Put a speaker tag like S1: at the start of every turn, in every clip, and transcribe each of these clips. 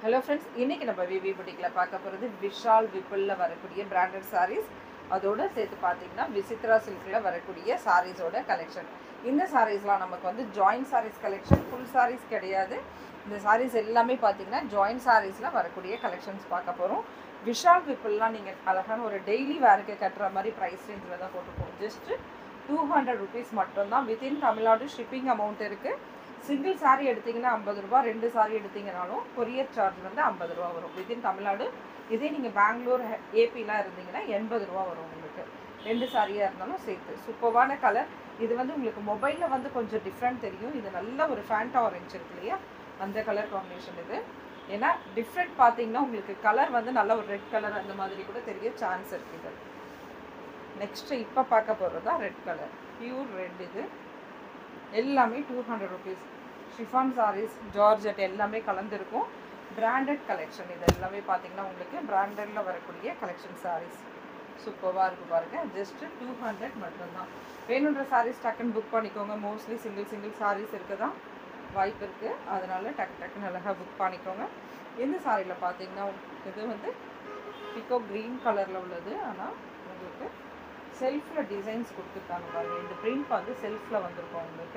S1: hello friends இன்னைக்கு நம்ம விவி புட்டிக்கில் பார்க்க போகிறது விஷால் விப்புலில் வரக்கூடிய பிராண்டட் sarees அதோட சேர்த்து பார்த்தீங்கன்னா விசித்ரா சில்கில் வரக்கூடிய சாரீஸோட கலெக்ஷன் இந்த சாரீஸ்லாம் நமக்கு வந்து joint sarees collection full sarees கிடையாது இந்த sarees எல்லாமே பார்த்தீங்கன்னா ஜாயின்ட் சாரீஸில் வரக்கூடிய கலெக்ஷன்ஸ் பார்க்க போகிறோம் விஷால் விப்புல்லாம் நீங்கள் அழகான ஒரு டெய்லி வேருக்கு கட்டுற மாதிரி ப்ரைஸ் ரேஞ்சில் தான் போட்டுப்போம் ஜஸ்ட்டு டூ ஹண்ட்ரட் ருபீஸ் மட்டும்தான் வித்தின் தமிழ்நாடு ஷிப்பிங் அமௌண்ட் இருக்குது சிங்கிள் saree எடுத்தீங்கன்னா ஐம்பது ரூபா ரெண்டு saree எடுத்தீங்கனாலும் கொரியர் சார்ஜ் வந்து ஐம்பது ரூபா வரும் வித்தின் தமிழ்நாடு இதே நீங்கள் பெங்களூர் ஏபிலாம் இருந்தீங்கன்னா எண்பது ரூபா வரும் உங்களுக்கு ரெண்டு சாரியாக இருந்தாலும் சேர்த்து சூப்பர்வான கலர் இது வந்து உங்களுக்கு மொபைலில் வந்து கொஞ்சம் டிஃப்ரெண்ட் தெரியும் இது நல்ல ஒரு ஃபேண்டா ஆரஞ்சு இருக்கு இல்லையா அந்த கலர் காம்பினேஷன் இது ஏன்னா டிஃப்ரெண்ட் பார்த்தீங்கன்னா உங்களுக்கு கலர் வந்து நல்ல ஒரு ரெட் கலர் அந்த மாதிரி கூட தெரிய சான்ஸ் இருக்குது நெக்ஸ்ட்டு இப்போ பார்க்க போகிறது தான் ரெட் கலர் பியூர் ரெட் இது எல்லாமே two hundred rupees chiffon sarees georgette எல்லாமே கலந்துருக்கும் பிராண்டட் கலெக்ஷன் இது எல்லாமே பார்த்தீங்கன்னா உங்களுக்கு பிராண்டடில் வரக்கூடிய கலெக்ஷன் சாரீஸ் சூப்பராக இருக்குது பாருங்கள் ஜஸ்ட்டு டூ ஹண்ட்ரட் மட்டும்தான் வேணுன்ற சாரீஸ் டக்குன்னு புக் பண்ணிக்கோங்க மோஸ்ட்லி சிங்கிள் சிங்கிள் சாரீஸ் இருக்க தான் வாய்ப்பு இருக்குது அதனால் டக்கு டக்குன்னு அழகாக புக் பண்ணிக்கோங்க இந்த சாரியில் பார்த்தீங்கன்னா இது வந்து பிக்கோ க்ரீன் கலரில் உள்ளது ஆனால் உங்களுக்கு செல்ஃபில் டிசைன்ஸ் கொடுத்துருக்காங்க பாருங்க இந்த பிரிண்ட் வந்து செல்ஃபில் வந்திருக்கும் உங்களுக்கு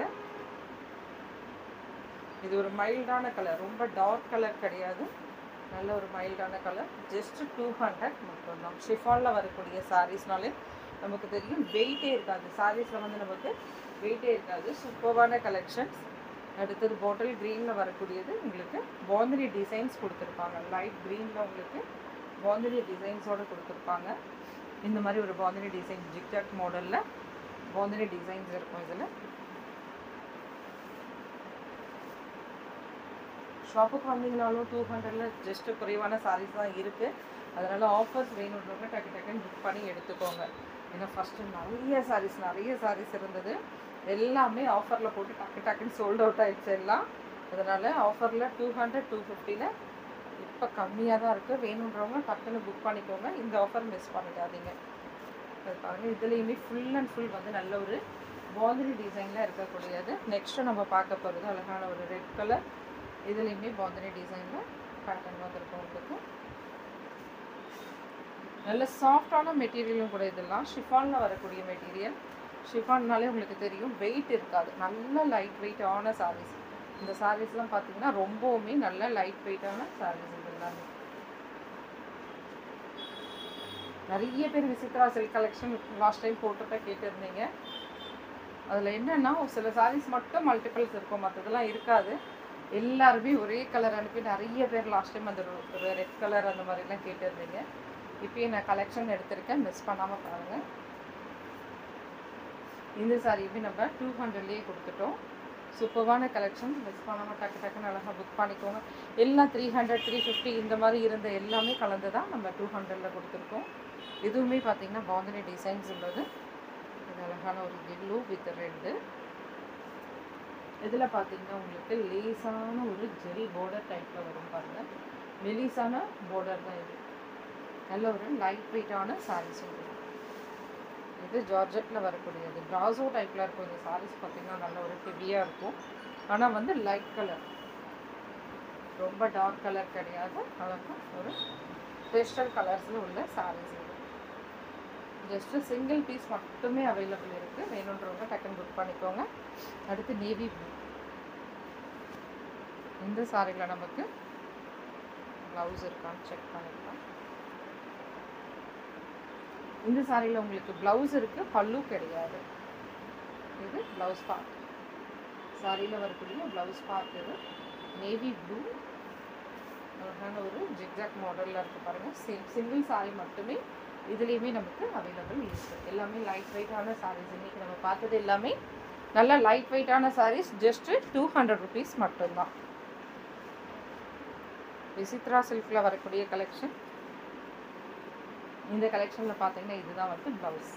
S1: இது ஒரு மைல்டான கலர் ரொம்ப டார்க் கலர் கிடையாது நல்ல ஒரு மைல்டான கலர் ஜஸ்ட் டூ ஹண்ட்ரட் மட்டும்தான் ஷிஃபானில் வரக்கூடிய சாரீஸ்னாலே நமக்கு தெரியும் வெயிட்டே இருக்காது சாரீஸில் வந்து நமக்கு வெயிட்டே இருக்காது சூப்பர்வான கலெக்ஷன்ஸ் அடுத்தது பாட்டில் க்ரீனில் வரக்கூடியது உங்களுக்கு பாந்தினி டிசைன்ஸ் கொடுத்துருப்பாங்க லைட் க்ரீனில் உங்களுக்கு பாந்தினி டிசைன்ஸோடு கொடுத்துருப்பாங்க இந்த மாதிரி ஒரு பாந்தினி டிசைன் ஜிக்ஜாக் மாடலில் பாந்தினி டிசைன்ஸ் இருக்கும் இதில் ஷாப்புக்கு வந்தீங்கனாலும் டூ ஹண்ட்ரடில் ஜஸ்ட்டு குறைவான சாரீஸ் தான் இருக்குது அதனால் ஆஃபர்ஸ் வேணுன்றவங்க டக்கு டக்குன்னு புக் பண்ணி எடுத்துக்கோங்க ஏன்னா ஃபஸ்ட்டு நிறைய சாரீஸ் நிறைய சாரீஸ் இருந்தது எல்லாமே ஆஃபரில் போட்டு டக்கு டக்குன்னு சோல்ட் அவுட் ஆகிடுச்சு எல்லாம் அதனால் ஆஃபரில் டூ ஹண்ட்ரட் டூ ஃபிஃப்டியில் இப்போ கம்மியாக தான் இருக்குது வேணுன்றவங்க டக்குன்னு புக் பண்ணிக்கோங்க இந்த ஆஃபர் மிஸ் பண்ணிடாதீங்க அது பாருங்கள் இதுலேயுமே ஃபுல் அண்ட் ஃபுல் வந்து நல்ல ஒரு பாந்தினி டிசைனில் இருக்கக்கூடியது நெக்ஸ்ட்டு நம்ம பார்க்க போகிறது அழகான ஒரு ரெட் கலர் இதுலேயுமே பாந்தினி டிசைனில் பேட்டர்ன் வந்திருக்கும் உங்களுக்கு நல்ல சாஃப்டான மெட்டீரியலும் கூட இதெல்லாம் ஷிஃபானில் வரக்கூடிய மெட்டீரியல் ஷிஃபான்னாலே உங்களுக்கு தெரியும் வெயிட் இருக்காது நல்ல லைட் வெயிட்டான சாரீஸ் இந்த சாரீஸ்லாம் பார்த்தீங்கன்னா ரொம்பவுமே நல்ல லைட் வெயிட்டான சாரீஸ் இது எல்லாமே நிறைய பேர் Vichitra silk collection last time போட்டுட்டா கேட்டிருந்தீங்க அதில் என்னென்னா ஒரு சில சாரீஸ் மட்டும் மல்டிபிள்ஸ் இருக்கும் மற்றதெல்லாம் இருக்காது எல்லாருமே ஒரே கலர் அனுப்பி நிறைய பேர் லாஸ்ட் டைம் அந்த ஒரு ரெட் கலர் அந்த மாதிரிலாம் கேட்டிருந்தீங்க இப்போயே நான் கலெக்ஷன் எடுத்திருக்கேன் மிஸ் பண்ணாமல் பாருங்கள் இந்த சாரியுமே நம்ம டூ ஹண்ட்ரட்லேயே கொடுத்துட்டோம் சூப்பர்வான கலெக்ஷன் மிஸ் பண்ணாமல் டக்கு டக்குன்னு அழகாக புக் பண்ணிக்கோங்க எல்லாம் த்ரீ ஹண்ட்ரட் த்ரீ ஃபிஃப்டி இந்த மாதிரி இருந்த எல்லாமே கலந்து தான் நம்ம டூ ஹண்ட்ரடில் கொடுத்துருக்கோம் இதுவுமே பார்த்தீங்கன்னா பாந்தினி டிசைன்ஸ் உள்ளது இது அழகான ஒரு எல்லோ வித் ரெட்டு இதில் பார்த்தீங்கன்னா உங்களுக்கு லேசான ஒரு ஜெரி பார்டர் டைப்பில் வரும் பாருங்கள் மெலிசான பார்டர் தான் இது நல்ல ஒரு லைட் வெயிட்டான சாரீஸ் வரும் இது ஜார்ஜெட்டில் வரக்கூடியது ப்ராசோ டைப்பில் இருக்கும் இந்த சாரீஸ் பார்த்தீங்கன்னா நல்ல ஒரு ஹெவியாக இருக்கும் ஆனால் வந்து லைட் கலர் ரொம்ப டார்க் கலர் கிடையாது அழகாக ஒரு பேஸ்டல் கலர்ஸில் உள்ள சாரீஸ் இது ஜஸ்ட்டு சிங்கிள் பீஸ் மட்டுமே அவைலபிள் இருக்குது வேணுன்றவங்க டக்குன்னு புக் பண்ணிக்கோங்க அடுத்து நேவி ப்ளூ இந்த சாரியில் நமக்கு ப்ளவுஸ் இருக்கான்னு செக் பண்ணிக்கலாம் இந்த சாரியில் உங்களுக்கு ப்ளவுஸ் இருக்குது பல்லு கிடையாது இது ப்ளவுஸ் பார்ட் சாரியில் வரக்கூடிய ப்ளவுஸ் பார்ட் இது நேவி ப்ளூ அழகான ஒரு ஜிக்ஜாக் மாடலில் இருக்குது பாருங்கள் சிங் சிங்கிள் சாரி மட்டுமே இதுலேயுமே நமக்கு அவைலபிள் இருக்குது எல்லாமே லைட் வெயிட்டான சாரீஸ் இன்றைக்கி நம்ம பார்த்தது எல்லாமே நல்ல லைட் வெயிட்டான sarees just two hundred rupees மட்டும்தான் விசித்ரா சில்கில் வரக்கூடிய கலெக்ஷன் இந்த கலெக்ஷனில் பார்த்தீங்கன்னா இதுதான் வந்து ப்ளவுஸ்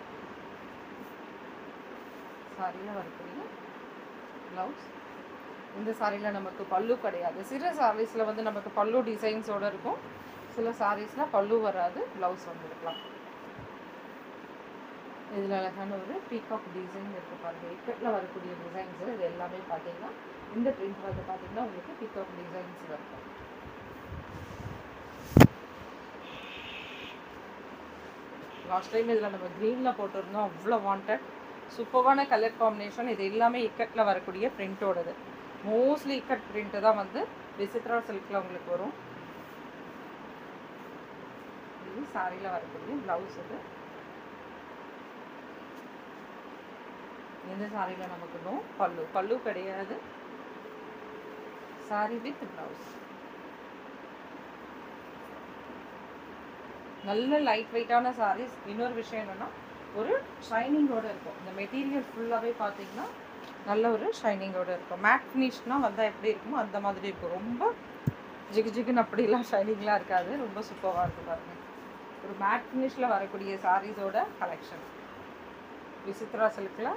S1: சாரியில் வரக்கூடிய ப்ளவுஸ் இந்த சாரியில் நமக்கு பல்லு கிடையாது சில சாரீஸில் வந்து நமக்கு பல்லு டிசைன்ஸோடு இருக்கும் சில சாரீஸில் பல்லு வராது ப்ளவுஸ் வந்துருக்கலாம் இதில் அழகான ஒரு பீகாக் டிசைன் இருக்குது பாருங்கள் இக்கட்டில் வரக்கூடிய டிசைன்ஸு இது எல்லாமே பார்த்தீங்கன்னா இந்த பிரிண்ட் வந்து பார்த்தீங்கன்னா உங்களுக்கு பீகாக் டிசைன்ஸ் இருக்கும் லாஸ்ட் டைம் இதில் நம்ம க்ரீனில் போட்டிருந்தோம் அவ்வளோ வாண்டட் சூப்பரான கலர் காம்பினேஷன் இது எல்லாமே இக்கட்டில் வரக்கூடிய பிரிண்டோடது மோஸ்ட்லி இக்கட் பிரிண்ட்டு தான் வந்து விசித்ரா சில்கில் உங்களுக்கு வரும் இது சாரியில் வரக்கூடிய ப்ளவுஸ் இது இந்த சாரியில் நமக்கு நோ பல்லு பல்லு கிடையாது சாரி வித் ப்ளவுஸ் நல்ல லைட் வெயிட்டான சாரீஸ் இன்னொரு விஷயம் என்னென்னா ஒரு ஷைனிங்கோடு இருக்கும் இந்த மெட்டீரியல் ஃபுல்லாகவே பார்த்தீங்கன்னா நல்ல ஒரு ஷைனிங்கோடு இருக்கும் மேட் ஃபினிஷ்னால் வந்தால் எப்படி இருக்குமோ அந்த மாதிரி இருக்கும் ரொம்ப ஜிகு ஜிகுன்னு அப்படிலாம் ஷைனிங்லாம் இருக்காது ரொம்ப சூப்பராக இருக்கும் பாருங்கள் ஒரு மேட் ஃபினிஷில் வரக்கூடிய சாரீஸோட கலெக்ஷன் விசித்ரா சில்கில்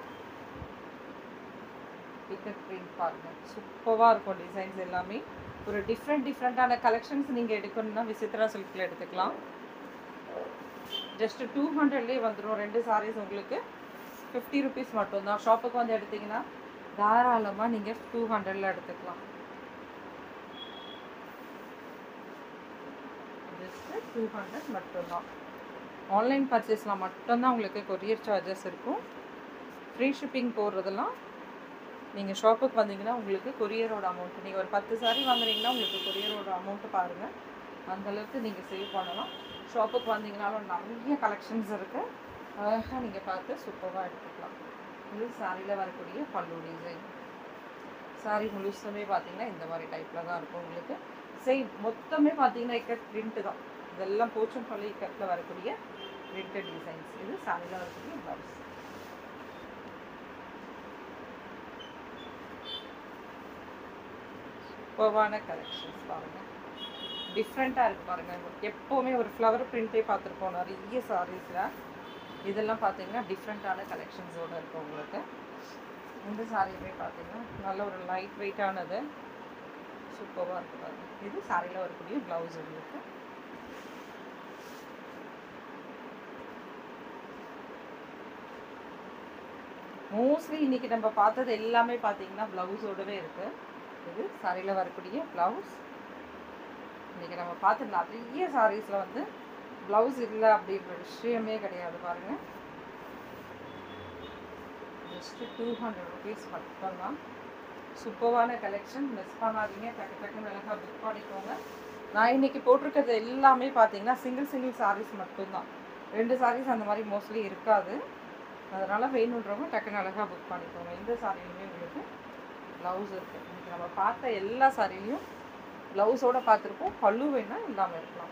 S1: பிக்கட் பிரிண்ட் பாருங்கள் சூப்பராக இருக்கும் டிசைன்ஸ் எல்லாமே ஒரு டிஃப்ரெண்ட் டிஃப்ரெண்ட்டான கலெக்ஷன்ஸ் நீங்கள் எடுக்கணும்னா விசித்ரா சில்கில் எடுத்துக்கலாம் ஜஸ்ட் டூ ஹண்ட்ரட்லேயே வந்துடும் ரெண்டு சாரீஸ் உங்களுக்கு ஃபிஃப்டி ருபீஸ் மட்டும்தான் ஷாப்புக்கு வந்து எடுத்தீங்கன்னா தாராளமாக நீங்கள் டூ ஹண்ட்ரடில் எடுத்துக்கலாம் ஜஸ்ட்டு டூ ஹண்ட்ரட் மட்டும்தான் ஆன்லைன் பர்ச்சேஸில் மட்டும்தான் உங்களுக்கு கொரியர் சார்ஜஸ் இருக்கும் ஃப்ரீ ஷிப்பிங் போடுறதெல்லாம் நீங்கள் ஷாப்புக்கு வந்தீங்கன்னா உங்களுக்கு கொரியரோட அமௌண்ட் நீங்கள் ஒரு பத்து சாரி வாங்குறீங்கன்னா உங்களுக்கு கொரியரோட அமௌண்ட்டு பாருங்கள் அந்தளவுக்கு நீங்கள் சேவ் பண்ணலாம் ஷாப்புக்கு வந்தீங்கனாலும் நிறைய கலெக்ஷன்ஸ் இருக்குது அழகாக நீங்கள் பார்த்து சூப்பராக எடுத்துக்கலாம் இது சாரியில் வரக்கூடிய பல்லு டிசைன் சாரி முழுசுமே பார்த்தீங்கன்னா இந்த மாதிரி டைப்பில் தான் இருக்கும் உங்களுக்கு சேம் மொத்தமே பார்த்தீங்கன்னா இக்கட் பிரிண்ட்டு தான் இதெல்லாம் போச்சும் பள்ளி இக்கட்டில் வரக்கூடிய பிரிண்டட் டிசைன்ஸ் இது சாரியில் வரக்கூடிய ப்ளவுஸ் சூப்பர்வான கலெக்ஷன்ஸ் பாருங்கள் டிஃப்ரெண்ட்டாக இருக்குது பாருங்கள் எப்போவுமே ஒரு ஃப்ளவர் பிரிண்ட்டே பார்த்துருப்போம் நிறைய சாரீஸில் இதெல்லாம் பார்த்தீங்கன்னா டிஃப்ரெண்ட்டான கலெக்ஷன்ஸோடு இருக்கும் உங்களுக்கு இந்த சாரியுமே பார்த்தீங்கன்னா நல்ல ஒரு லைட் வெயிட்டானது சூப்பராக இருக்குது பாருங்க இது சாரியில் வரக்கூடிய ப்ளவுஸ் உங்களுக்கு மோஸ்ட்லி இன்றைக்கி நம்ம பார்த்தது எல்லாமே பார்த்தீங்கன்னா ப்ளவுஸோடவே இருக்குது இது சாரியில் வரக்கூடிய ப்ளவுஸ் இன்றைக்கி நம்ம பார்த்து நிறைய சாரீஸில் வந்து ப்ளவுஸ் இல்லை அப்படின்ற விஷயமே கிடையாது பாருங்கள் ஜஸ்ட்டு டூ ஹண்ட்ரட் ருபீஸ் மட்டும்தான் சூப்பரான கலெக்ஷன் மிஸ் பண்ணாதீங்க டக்கு டக்குன்னு அழகாக புக் பண்ணிக்கோங்க நான் இன்றைக்கி போட்டிருக்கிறது எல்லாமே பார்த்தீங்கன்னா சிங்கிள் சிங்கிள் சாரீஸ் மட்டும்தான் ரெண்டு சாரீஸ் அந்த மாதிரி மோஸ்ட்லி இருக்காது அதனால் வேணுன்றவங்க டக்குன்னு அழகாக புக் பண்ணிக்கோங்க இந்த சாரிலையுமே உங்களுக்கு ப்ளவுஸ் இருக்குது இன்றைக்கி நம்ம பார்த்த எல்லா சாரிலையும் ப்ளவுஸோடு பார்த்துருப்போம் பல்லு வேணால் இல்லாமல் இருக்கலாம்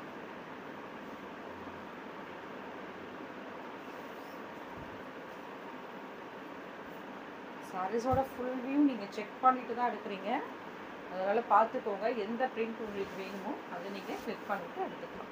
S1: சாரீஸோட ஃபுல் வியூ நீங்கள் செக் பண்ணிட்டு தான் எடுக்கிறீங்க அதனால் பார்த்துக்கோங்க எந்த பிரிண்ட் உங்களுக்கு வேணுமோ அதை நீங்கள் கிளிக் பண்ணிவிட்டு எடுத்துக்கலாம்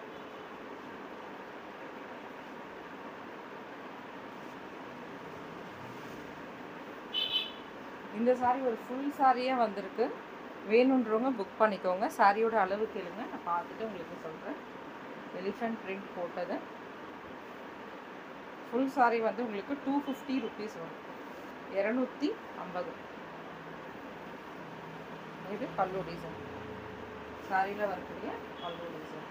S1: இந்த சாரீ ஒரு ஃபுல் சாரியாக வந்திருக்கு வேணுன்றவங்க புக் பண்ணிக்கோங்க சாரியோட அளவு கேளுங்க நான் பார்த்துட்டு உங்களுக்கு சொல்கிறேன் எலிஃபெண்ட் பிரிண்ட் போட்டது ஃபுல் சாரி வந்து உங்களுக்கு டூ ஃபிஃப்டி ருபீஸ் வரும் இரநூத்தி ஐம்பது இது பல்லு டிசைன் சாரியில் வரக்கூடிய பல்லு டிசைன்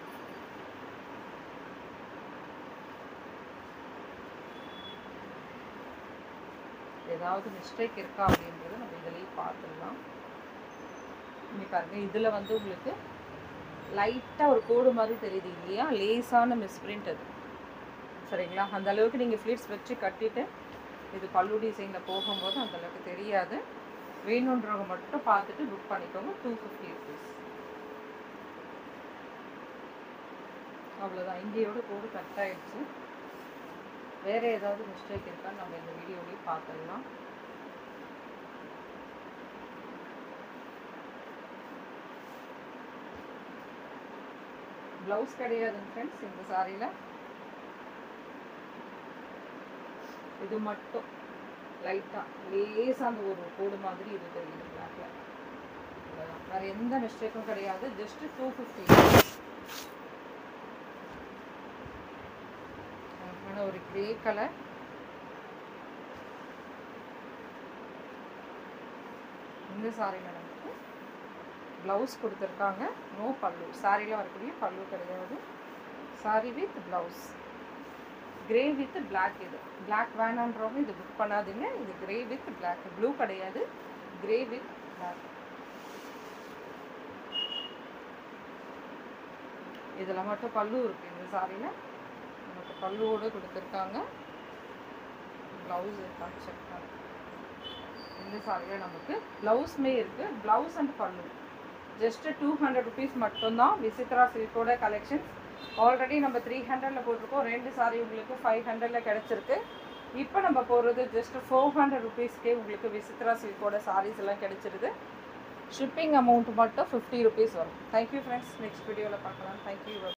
S1: ஏதாவது மிஸ்டேக் இருக்கா அப்படின்றத நம்ம இதுலேயே பார்த்துடலாம் இங்கே பாருங்க இதில் வந்து உங்களுக்கு லைட்டாக ஒரு கோடு மாதிரி தெரியுது இல்லையா லேசான மிஸ்பிரிண்ட் அது சரிங்களா அந்த அளவுக்கு நீங்கள் ஃப்ளீட்ஸ் வச்சு கட்டிட்டு இது பல்லு டிசைனில் போகும்போது அந்த அளவுக்கு தெரியாது வேணுன்றவங்க மட்டும் பார்த்துட்டு புக் பண்ணிக்கோங்க டூ ஃபிஃப்டி ருபீஸ் அவ்வளோதான் இங்கேயோட கோடு கட் ஆயிடுச்சு வேறு ஏதாவது மிஸ்டேக் இருக்கான்னு நம்ம இந்த வீடியோலேயே பார்த்துடலாம் ப்ளவுஸ் கிடையாதுங்க ஃப்ரெண்ட்ஸ் இந்த சாரியில் இது மட்டும் லைட்டாக லேசாக அந்த ஒரு கோடு மாதிரி இது தெரியுது பிளாக்ல வேறு எந்த மிஸ்டேக்கும் கிடையாது ஜஸ்ட் டூ ஃபிஃப்டி அழகான ஒரு கிரே கலர் இந்த சாரியில் நமக்கு ப்ளவுஸ் கொடுத்துருக்காங்க நோ பல்லு சாரியில் வரக்கூடிய பல்லு கிடையாது saree with blouse grey with Black இது Black வேணான்றவங்க இது புக் பண்ணாதீங்க இது கிரே வித் Black ப்ளூ கிடையாது கிரே வித் Black இதில் மட்டும் பல்லு இருக்கு இந்த சாரியில் நமக்கு பல்லுவோடு கொடுத்துருக்காங்க ப்ளவுஸ் இருக்கான்னு செக் பண்ண இந்த சாரியில் நமக்கு ப்ளவுஸுமே இருக்குது ப்ளவுஸ் அண்ட் பல்லு ஜஸ்ட் டூ ஹண்ட்ரட் ருபீஸ் மட்டும்தான் விசித்ரா சில்கோட கலெக்ஷன்ஸ் ஆல்ரெடி நம்ம த்ரீ ஹண்ட்ரடில் போட்டிருக்கோம் ரெண்டு சாரி உங்களுக்கு ஃபைவ் ஹண்ட்ரடில் கிடச்சிருக்கு இப்போ நம்ம போடுறது ஜஸ்ட் ஃபோர் ஹண்ட்ரட் ருபீஸ்க்கே உங்களுக்கு விசித்ரா சில்கோட சாரீஸ் எல்லாம் கிடைச்சிருது ஷிப்பிங் அமௌண்ட் மட்டும் ஃபிஃப்டி ருபீஸ் வரும் தேங்க்யூ ஃப்ரெண்ட்ஸ் நெக்ஸ்ட் வீடியோவில் பார்க்கலாம் தேங்க்யூ